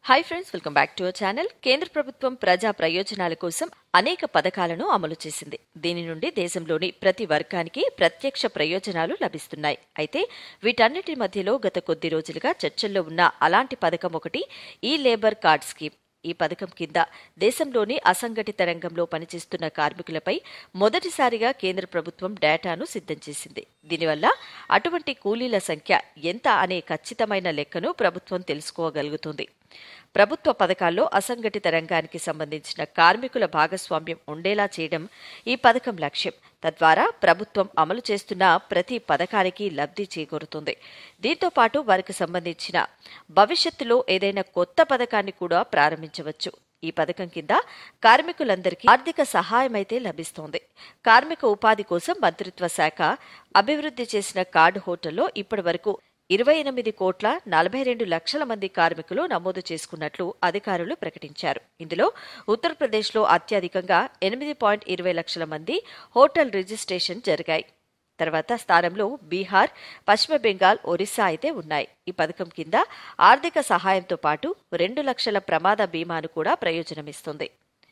hi friends welcome back to our channel కేంద్ర ప్రభుత్వం ప్రజా ప్రయోజనాల కోసం అనేక పథకాలను అమలు చేసింది దీని నుండి దేశంలోని ప్రతి వర్గానికి ప్రత్యక్ష ప్రయోజనాలు లభిస్తున్నాయి అయితే వీటన్నిటి మధ్యలో గత కొద్ది రోజులుగా చర్చల్లో ఉన్న అలాంటి పథకం ఒకటి ఈ లేబర్ కార్డ్ స్కీమ్ ఈ పథకం కింద దేశంలోని అసంఘటిత రంగంలో పనిచేస్తున్న కార్మికులపై మొదటిసారిగా కేంద్ర ప్రభుత్వం డేటాను సిద్ధం చేసింది దీనివల్ల అటువంటి కూలీల సంఖ్య ఎంత అనే ఖచ్చితమైన లెక్కను ప్రభుత్వం తెలుసుకోగలుగుతుంది ప్రభుత్వ పథకాల్లో అసంఘటిత రంగానికి సంబంధించిన కార్మికుల భాగస్వామ్యం ఉండేలా చేయడం ఈ పథకం లక్ష్యం తద్వారా ప్రభుత్వం అమలు చేస్తున్న ప్రతి పథకానికి లబ్ధి చేకూరుతుంది దీంతో పాటు వారికి సంబంధించిన భవిష్యత్తులో ఏదైనా కొత్త పథకాన్ని కూడా ప్రారంభించవచ్చు ఈ పథకం కింద కార్మికులందరికీ ఆర్థిక సహాయం అయితే లభిస్తోంది కార్మిక ఉపాధి కోసం మంత్రిత్వ శాఖ అభివృద్ధి చేసిన కార్డు హోటల్లో ఇప్పటి వరకు ఇరవై ఎనిమిది కోట్ల నలభై రెండు లక్షల మంది కార్మికులు నమోదు చేసుకున్నట్లు అధికారులు ప్రకటించారు ఇందులో ఉత్తరప్రదేశ్లో అత్యధికంగా ఎనిమిది పాయింట్ ఇరవై లక్షల మంది హోటల్ రిజిస్ట్రేషన్ జరిగాయి తర్వాత స్థానంలో బీహార్ పశ్చిమ బెంగాల్ ఒరిస్సా అయితే ఉన్నాయి ఈ పథకం కింద ఆర్థిక సహాయంతో పాటు రెండు లక్షల ప్రమాద బీమాను కూడా ప్రయోజనమిస్తుంది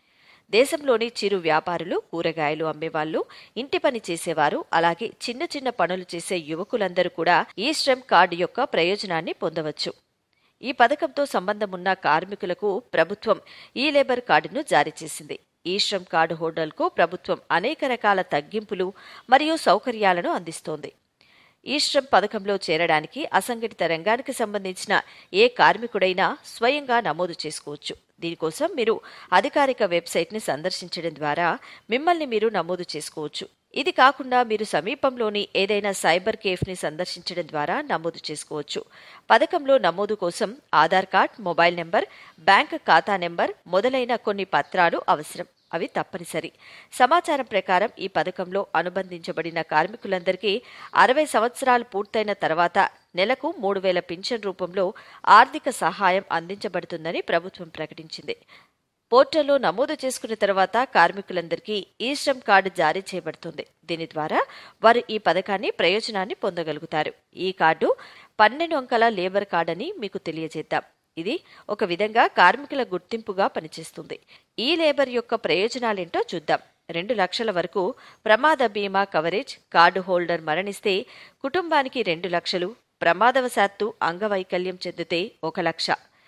దేశంలోని చిరు వ్యాపారులు కూరగాయలు అమ్మేవాళ్లు ఇంటి పని చేసేవారు అలాగే చిన్న చిన్న పనులు చేసే యువకులందరూ కూడా ఈ శ్రమ్ కార్డు యొక్క ప్రయోజనాన్ని పొందవచ్చు ఈ పథకంతో సంబంధమున్న కార్మికులకు ప్రభుత్వం ఈ లేబర్ కార్డును జారీ చేసింది ఈ శ్రమ్ కార్డు హోల్డర్లకు ప్రభుత్వం అనేక రకాల తగ్గింపులు మరియు సౌకర్యాలను అందిస్తోంది ఈ శ్రమ్ పథకంలో చేరడానికి అసంఘటిత రంగానికి సంబంధించిన ఏ కార్మికుడైనా స్వయంగా నమోదు చేసుకోవచ్చు దీనికోసం మీరు అధికారిక వెబ్సైట్ని సందర్శించడం ద్వారా మిమ్మల్ని మీరు నమోదు చేసుకోవచ్చు ఇది కాకుండా మీరు సమీపంలోని ఏదైనా సైబర్ కేఫ్ని సందర్శించడం ద్వారా నమోదు చేసుకోవచ్చు పథకంలో నమోదు కోసం Aadhaar card mobile number bank ఖాతా నెంబర్ మొదలైన కొన్ని పత్రాలు అవసరం అవి తప్పనిసరి సమాచారం ప్రకారం ఈ పథకంలో అనుబంధించబడిన కార్మికులందరికీ అరవై సంవత్సరాలు పూర్తయిన తర్వాత నెలకు మూడు వేల పింఛన్ రూపంలో ఆర్థిక సహాయం అందించబడుతుందని ప్రభుత్వం ప్రకటించింది పోర్టల్లో నమోదు చేసుకున్న తర్వాత కార్మికులందరికీ ఈ శ్రమ్ కార్డు జారీ చేయబడుతుంది దీని ద్వారా వారు ఈ పథకాన్ని ప్రయోజనాన్ని పొందగలుగుతారు ఈ కార్డు పన్నెండు అంకెల లేబర్ కార్డ్ అని మీకు తెలియజేద్దాం ఇది ఒక విధంగా కార్మికుల గుర్తింపుగా పనిచేస్తుంది ఈ లేబర్ యొక్క ప్రయోజనాలేంటో చూద్దాం రెండు లక్షల వరకు ప్రమాద బీమా కవరేజ్ కార్డు హోల్డర్ మరణిస్తే కుటుంబానికి రెండు లక్షలు ప్రమాదవశాత్తు అంగవైకల్యం చెందితే ఒక లక్ష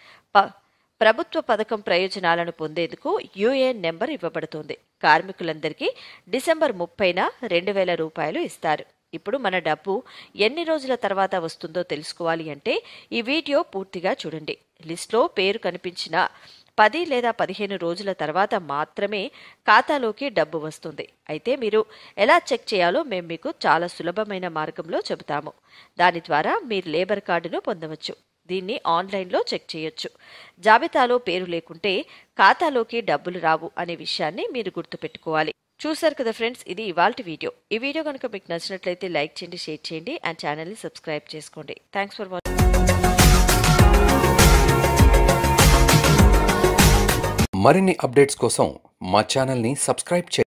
ప ప్రభుత్వ పథకం ప్రయోజనాలను పొందేందుకు యుఏఎన్ నెంబర్ ఇవ్వబడుతుంది కార్మికులందరికీ డిసెంబర్ ముప్పైన రెండు వేల రూపాయలు ఇస్తారు ఇప్పుడు మన డబ్బు ఎన్ని రోజుల తర్వాత వస్తుందో తెలుసుకోవాలి అంటే ఈ వీడియో పూర్తిగా చూడండి లిస్ట్లో పేరు కనిపించిన పది లేదా పదిహేను రోజుల తర్వాత మాత్రమే ఖాతాలోకి డబ్బు వస్తుంది అయితే మీరు ఎలా చెక్ చేయాలో మేము మీకు చాలా సులభమైన మార్గంలో చెబుతాము దాని ద్వారా మీరు లేబర్ కార్డును పొందవచ్చు దీన్ని ఆన్లైన్లో చెక్ చేయొచ్చు జాబితాలో పేరు లేకుంటే ఖాతాలోకి డబ్బులు రావు అనే విషయాన్ని మీరు గుర్తుపెట్టుకోవాలి చూసారు కదా ఫ్రెండ్స్ ఇది ఇవాళ వీడియో ఈ వీడియో కనుక మీకు నచ్చినట్లయితే లైక్ చేయండి షేర్ చేయండి అండ్ ఛానల్ని సబ్స్క్రైబ్ చేసుకోండి థ్యాంక్స్ ఫర్ వాచింగ్ మరిన్ని అప్డేట్స్ కోసం మా ఛానల్ని సబ్స్క్రైబ్ చేయండి